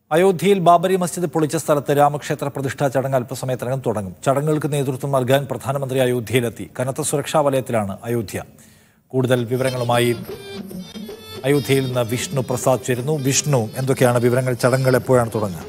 അയോധ്യയിൽ ബാബരി മസ്ജിദ് പൊളിച്ച സ്ഥലത്ത് രാമക്ഷേത്ര പ്രതിഷ്ഠാ ചടങ്ങ് അല്പസമയത്തിനകം തുടങ്ങും ചടങ്ങുകൾക്ക് നേതൃത്വം നൽകാൻ പ്രധാനമന്ത്രി അയോധ്യയിലെത്തി കനത്ത സുരക്ഷാ വലയത്തിലാണ് അയോധ്യ കൂടുതൽ വിവരങ്ങളുമായി അയോധ്യയിൽ നിന്ന് വിഷ്ണു പ്രസാദ് ചേരുന്നു വിഷ്ണു എന്തൊക്കെയാണ് വിവരങ്ങൾ ചടങ്ങുകൾ എപ്പോഴാണ് തുടങ്ങുക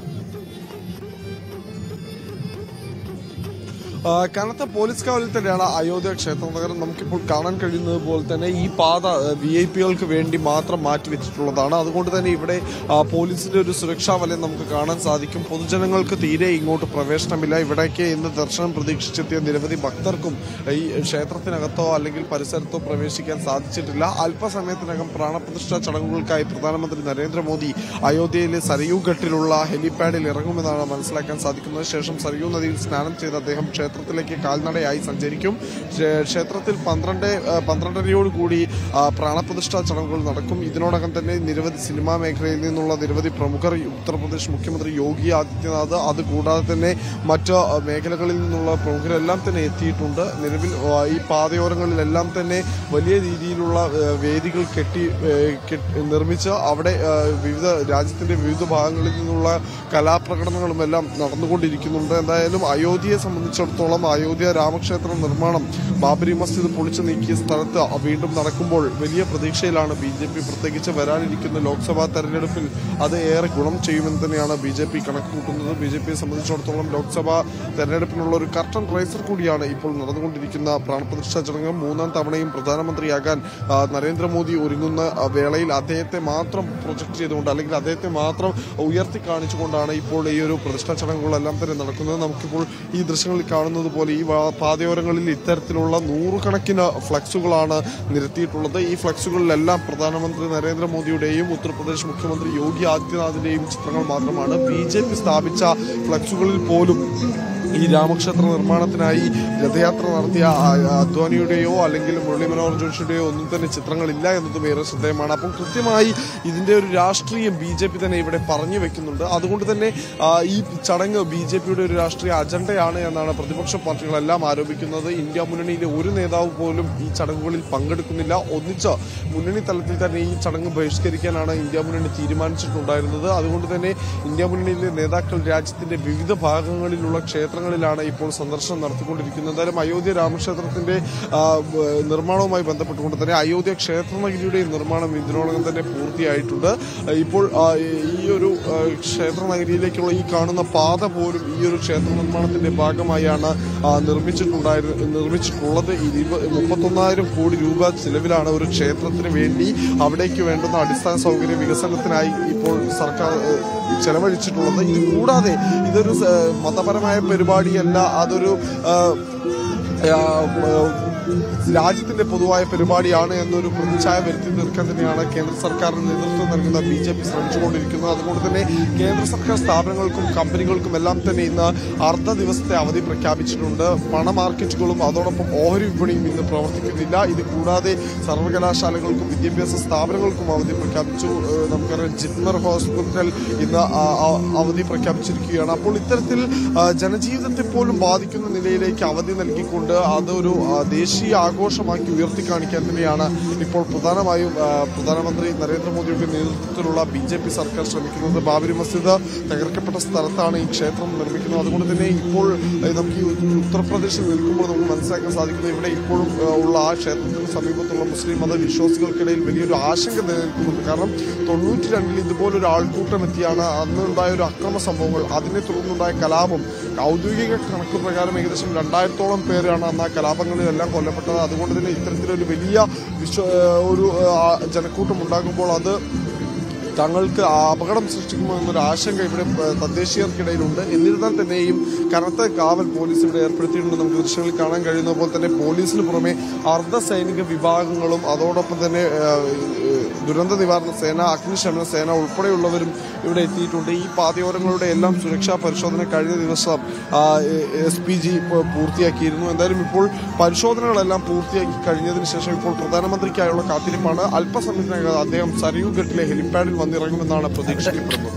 ആ, കനത്ത പോലീസ് കാവലിൽ തന്നെയാണ് അയോധ്യ ക്ഷേത്ര നഗരം നമുക്കിപ്പോൾ കാണാൻ കഴിയുന്നത് പോലെ തന്നെ ഈ പാത വി ഐ പികൾക്ക് വേണ്ടി മാത്രം മാറ്റിവെച്ചിട്ടുള്ളതാണ് അതുകൊണ്ട് തന്നെ ഇവിടെ ആ, പോലീസിന്റെ ഒരു സുരക്ഷാ വലയം നമുക്ക് കാണാൻ സാധിക്കും പൊതുജനങ്ങൾക്ക് തീരെ ഇങ്ങോട്ട് പ്രവേശനമില്ല ഇവിടേക്ക് ഇന്ന് ദർശനം പ്രതീക്ഷിച്ചെത്തിയ നിരവധി ഭക്തർക്കും ഈ ക്ഷേത്രത്തിനകത്തോ അല്ലെങ്കിൽ പരിസരത്തോ പ്രവേശിക്കാൻ സാധിച്ചിട്ടില്ല അല്പസമയത്തിനകം പ്രാണപ്രതിഷ്ഠാ ചടങ്ങുകൾക്കായി പ്രധാനമന്ത്രി നരേന്ദ്രമോദി അയോധ്യയിലെ സരയൂ ഘട്ടിലുള്ള ഹെലിപാഡിൽ ഇറങ്ങുമെന്നാണ് മനസ്സിലാക്കാൻ സാധിക്കുന്നത് ശേഷം സരയൂ നദിയിൽ സ്നാനം ചെയ്ത് അദ്ദേഹം ക്ഷേത്രത്തിലേക്ക് കാൽനടയായി സഞ്ചരിക്കും ക്ഷേ- ക്ഷേത്രത്തിൽ പന്ത്രണ്ട് ആ, പന്ത്രണ്ടരയോട് കൂടി ആ, പ്രാണപ്രതിഷ്ഠാ ചടങ്ങുകൾ നടക്കും ഇതിനോടകം തന്നെ നിരവധി സിനിമാ മേഖലയിൽ നിന്നുള്ള നിരവധി പ്രമുഖർ ഉത്തർപ്രദേശ് മുഖ്യമന്ത്രി യോഗി ആദിത്യനാഥ് അത് കൂടാതെ തന്നെ മറ്റ് ആ, മേഖലകളിൽ നിന്നുള്ള പ്രമുഖരെല്ലാം തന്നെ എത്തിയിട്ടുണ്ട് നിലവിൽ ആ, ഈ പാതയോരങ്ങളിലെല്ലാം തന്നെ വലിയ രീതിയിലുള്ള ആ, വേദികൾ കെട്ടി ആ, കെട്ടി- നിർമ്മിച്ച് അവിടെ ആ, വിവിധ രാജ്യത്തിന്റെ വിവിധ ഭാഗങ്ങളിൽ നിന്നുള്ള കലാപ്രകടനങ്ങളും എല്ലാം നടന്നുകൊണ്ടിരിക്കുന്നുണ്ട് എന്തായാലും അയോധ്യയെ സംബന്ധിച്ചിടത്തോളം അയോധ്യ രാമക്ഷേത്ര നിർമ്മാണം ബാബരി മസ്ജിദ് പൊളിച്ചു നീക്കിയ സ്ഥലത്ത് വീണ്ടും നടക്കുമ്പോൾ വലിയ പ്രതീക്ഷയിലാണ് ബി ജെ പി പ്രത്യേകിച്ച് വരാനിരിക്കുന്ന ലോക്സഭാ തെരഞ്ഞെടുപ്പിൽ അത് ഏറെ ഗുണം ചെയ്യുമെന്ന് തന്നെയാണ് ബി ജെ പി കണക്കുകൂട്ടുന്നത് ബി ജെ പിയെ സംബന്ധിച്ചിടത്തോളം ലോക്സഭാ തെരഞ്ഞെടുപ്പിനുള്ള ഒരു കർട്ടൺ റൈസർ കൂടിയാണ് ഇപ്പോൾ നടന്നുകൊണ്ടിരിക്കുന്ന പ്രാണപ്രതിഷ്ഠാ ചടങ്ങ് മൂന്നാം തവണയും പ്രധാനമന്ത്രിയാകാൻ ആ, നരേന്ദ്രമോദി ഒരുങ്ങുന്ന ആ, വേളയിൽ അദ്ദേഹത്തെ മാത്രം പ്രൊജക്ട് ചെയ്തുകൊണ്ട് അല്ലെങ്കിൽ അദ്ദേഹത്തെ മാത്രം ഉയർത്തി കാണിച്ചുകൊണ്ടാണ് ഇപ്പോൾ ഈ ഒരു പ്രതിഷ്ഠാ ചടങ്ങുകളെല്ലാം തന്നെ നടക്കുന്നത് നമുക്കിപ്പോൾ ഈ ദൃശ്യങ്ങളിൽ കാണുന്നത് പോലെ ഈ വാ- പാതയോരങ്ങളിൽ ഇത്തരത്തിലുള്ള നൂറുകണക്കിന് ഫ്ലക്സുകളാണ് നിരത്തിയിട്ടുള്ളത് ഈ ഫ്ലക്സുകളിലെല്ലാം പ്രധാനമന്ത്രി നരേന്ദ്രമോദിയുടെയും ഉത്തർപ്രദേശ് മുഖ്യമന്ത്രി യോഗി ആദിത്യനാഥിന്റെയും ചിത്രങ്ങൾ മാത്രമാണ് ബി ജെ പി സ്ഥാപിച്ച ഫ്ലക്സുകളിൽ പോലും ഈ രാമക്ഷേത്ര നിർമ്മാണത്തിനായി രഥയാത്ര നടത്തിയ ആ, അദ്വാനിയുടെയോ അല്ലെങ്കിൽ മുരളി മനോഹർ ജോഷിയുടെയോ ഒന്നും തന്നെ ചിത്രങ്ങളില്ല എന്നതും ഏറെ ശ്രദ്ധേയമാണ് അപ്പം കൃത്യമായി ഇതിന്റെ ഒരു രാഷ്ട്രീയം ബി ജെ പി തന്നെ ഇവിടെ പറഞ്ഞു വെക്കുന്നുണ്ട് അതുകൊണ്ട് തന്നെ ആ, ഈ ചടങ്ങ് ബി ജെ പിയുടെ ഒരു രാഷ്ട്രീയ അജണ്ടയാണ് എന്നാണ് പ്രതിപക്ഷ പാർട്ടികളെല്ലാം ആരോപിക്കുന്നത് ഇന്ത്യ മുന്നണിയിലെ ഒരു നേതാവ് പോലും ഈ ചടങ്ങുകളിൽ പങ്കെടുക്കുന്നില്ല ഒന്നിച്ച് മുന്നണി തലത്തിൽ തന്നെ ഈ ചടങ്ങ് ബഹിഷ്കരിക്കാനാണ് ഇന്ത്യ മുന്നണി തീരുമാനിച്ചിട്ടുണ്ടായിരുന്നത് അതുകൊണ്ട് തന്നെ ഇന്ത്യ മുന്നണിയിലെ നേതാക്കൾ രാജ്യത്തിന്റെ വിവിധ ഭാഗങ്ങളിലുള്ള ക്ഷേത്രങ്ങളിലാണ് ഇപ്പോൾ സന്ദർശനം നടത്തിക്കൊണ്ടിരിക്കുന്നത് എന്തായാലും അയോധ്യ രാമക്ഷേത്രത്തിന്റെ ആ, ബ- നിർമ്മാണവുമായി ബന്ധപ്പെട്ടുകൊണ്ട് തന്നെ അയോധ്യ ക്ഷേത്രനഗരിയുടെ നിർമ്മാണം ഇതിനോടകം തന്നെ പൂർത്തിയായിട്ടുണ്ട് ആ, ഇപ്പോൾ ആ, ഈ ഒരു ആ, ക്ഷേത്രനഗരിയിലേക്കുള്ള ഈ കാണുന്ന പാത പോലും ഈ ഒരു ക്ഷേത്ര നിർമ്മാണത്തിന്റെ ഭാഗമായാണ് ആ, നിർമ്മിച്ചിട്ടുണ്ടായിരുന്നത് നിർമ്മിച്ചിട്ടുള്ളത് ഇരുപ- മുപ്പത്തൊന്നായിരം കോടി രൂപ ചിലവിലാണ് ഒരു ക്ഷേത്രത്തിന് വേണ്ടി അവിടേക്ക് വേണ്ടുന്ന അടിസ്ഥാന സൗകര്യ വികസനത്തിനായി ഇപ്പോൾ സർക്കാർ ഏഹ്, ചെലവഴിച്ചിട്ടുള്ളത് ഇത് കൂടാതെ ഇതൊരു സ- മതപരമായ പരിപാടിയല്ല അതൊരു ആ, ആ, രാജ്യത്തിന്റെ പൊതുവായ പരിപാടിയാണ് എന്നൊരു പ്രതിച്ഛായ വരുത്തി തീർക്കാൻ തന്നെയാണ് കേന്ദ്ര സർക്കാരിന് നേതൃത്വം നൽകുന്ന ബി ജെ പി ശ്രമിച്ചുകൊണ്ടിരിക്കുന്നത് അതുകൊണ്ട് തന്നെ കേന്ദ്ര സർക്കാർ സ്ഥാപനങ്ങൾക്കും കമ്പനികൾക്കും എല്ലാം തന്നെ ഇന്ന് അർദ്ധ ദിവസത്തെ അവധി പ്രഖ്യാപിച്ചിട്ടുണ്ട് പണ മാർക്കറ്റുകളും അതോടൊപ്പം ഓഹരി വിപണിയും ഇന്ന് പ്രവർത്തിക്കുന്നില്ല ഇത് കൂടാതെ സർവകലാശാലകൾക്കും വിദ്യാഭ്യാസ സ്ഥാപനങ്ങൾക്കും അവധി പ്രഖ്യാപിച്ചു ഏഹ് നമുക്കറിയാം ജിപ്മർ ഹോസ്പിറ്റൽ ഇന്ന് ആ- ആ- അവധി പ്രഖ്യാപിച്ചിരിക്കുകയാണ് അപ്പോൾ ഇത്തരത്തിൽ ആ, ജനജീവിതത്തെ പോലും ബാധിക്കുന്ന നിലയിലേക്ക് അവധി നൽകിക്കൊണ്ട് അതൊരു ആ, ദേശീയ ആഘോഷമാക്കി ഉയർത്തി കാണിക്കാൻ തന്നെയാണ് ഇപ്പോൾ പ്രധാനമായും ആ, പ്രധാനമന്ത്രി നരേന്ദ്രമോദിയുടെ നേതൃത്വത്തിലുള്ള ബി ജെ പി സർക്കാർ ശ്രമിക്കുന്നത് ബാബരി മസ്ജിദ് തകർക്കപ്പെട്ട സ്ഥലത്താണ് ഈ ക്ഷേത്രം നിർമ്മിക്കുന്നത് അതുകൊണ്ട് തന്നെ ഇപ്പോൾ ഏഹ്, നമുക്ക് ഈ ഉത്തർപ്രദേശിൽ നിൽക്കുമ്പോൾ നമുക്ക് മനസ്സിലാക്കാൻ സാധിക്കുന്നത് ഇവിടെ ഇപ്പോഴും ഏഹ്, ഉള്ള ആ ക്ഷേത്രത്തിന് സമീപത്തുള്ള മുസ്ലിം മത വിശ്വാസികൾക്കിടയിൽ വലിയൊരു ആശങ്ക നിലനിൽക്കുന്നുണ്ട് കാരണം തൊണ്ണൂറ്റി രണ്ടിൽ ഇതുപോലൊരു ആൾക്കൂട്ടം എത്തിയാണ് അന്നുണ്ടായ ഒരു അക്രമ സംഭവങ്ങൾ അതിനെ തുടർന്നുണ്ടായ കലാപം ഔദ്യോഗിക കണക്ക് പ്രകാരം ഏകദേശം രണ്ടായിരത്തോളം പേരാണ് അന്ന് ആ കലാപങ്ങളിലെല്ലാം കൊല്ലപ്പെട്ടത് അതുകൊണ്ട് തന്നെ ഇത്തരത്തിലൊരു വലിയ വിശ്വ ഏഹ്, ഒരു ഏഹ്, ആ ജനക്കൂട്ടം ഉണ്ടാകുമ്പോൾ അത് തങ്ങൾക്ക് അപകടം സൃഷ്ടിക്കുമോ എന്നൊരു ആശങ്ക ഇവിടെ ഏഹ്, തദ്ദേശീയർക്കിടയിലുണ്ട് എന്നിരുന്നാൽ തന്നെയും കനത്ത കാവൽ പോലീസ് ഇവിടെ ഏർപ്പെടുത്തിയിട്ടുണ്ട് നമുക്ക് ദൃശ്യങ്ങളിൽ കാണാൻ കഴിയുന്ന പോലെ തന്നെ പോലീസിന് പുറമെ അർദ്ധ സൈനിക വിഭാഗങ്ങളും അതോടൊപ്പം തന്നെ ഏഹ്, ഏഹ്, ദുരന്ത നിവാരണ സേന അഗ്നിശമന സേന ഉൾപ്പെടെയുള്ളവരും ഇവിടെ എത്തിയിട്ടുണ്ട് ഈ പാതയോരങ്ങളുടെ എല്ലാം സുരക്ഷാ പരിശോധന കഴിഞ്ഞ ദിവസം എസ് പി ജി പൂർത്തിയാക്കിയിരുന്നു എന്തായാലും ഇപ്പോൾ പരിശോധനകളെല്ലാം പൂർത്തിയാക്കി കഴിഞ്ഞതിന് ശേഷം ഇപ്പോൾ പ്രധാനമന്ത്രിക്കായുള്ള കാത്തിരിപ്പാണ് അല്പസമയത്തിനകം അദ്ദേഹം സരയൂ ഘട്ടിലെ ഹെലിപ്പാഡിൽ വന്നിറങ്ങുമെന്നാണ് പ്രതീക്ഷിക്കപ്പെടുന്നത്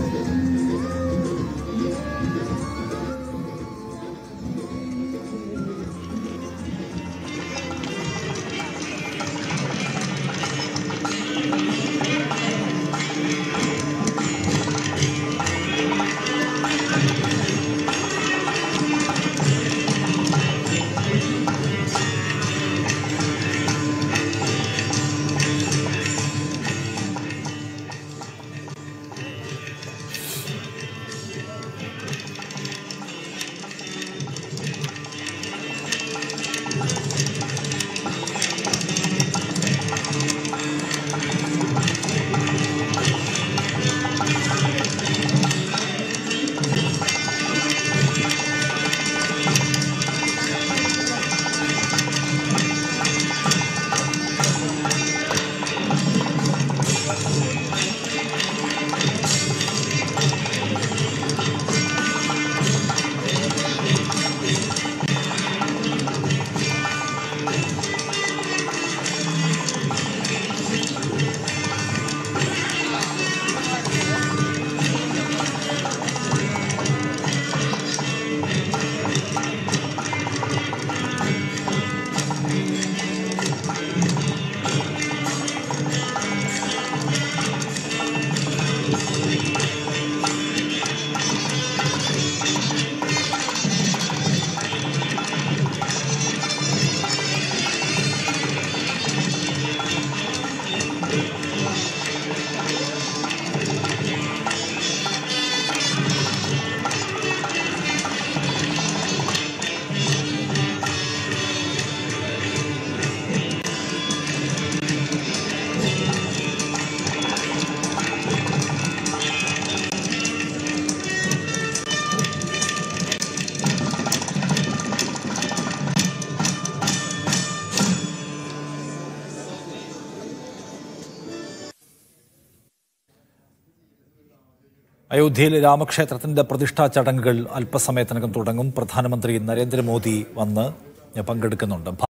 അയോധ്യയിലെ രാമക്ഷേത്രത്തിന്റെ പ്രതിഷ്ഠാ ചടങ്ങുകൾ അല്പസമയത്തിനകം തുടങ്ങും പ്രധാനമന്ത്രി നരേന്ദ്രമോദി വന്ന് പങ്കെടുക്കുന്നുണ്ട്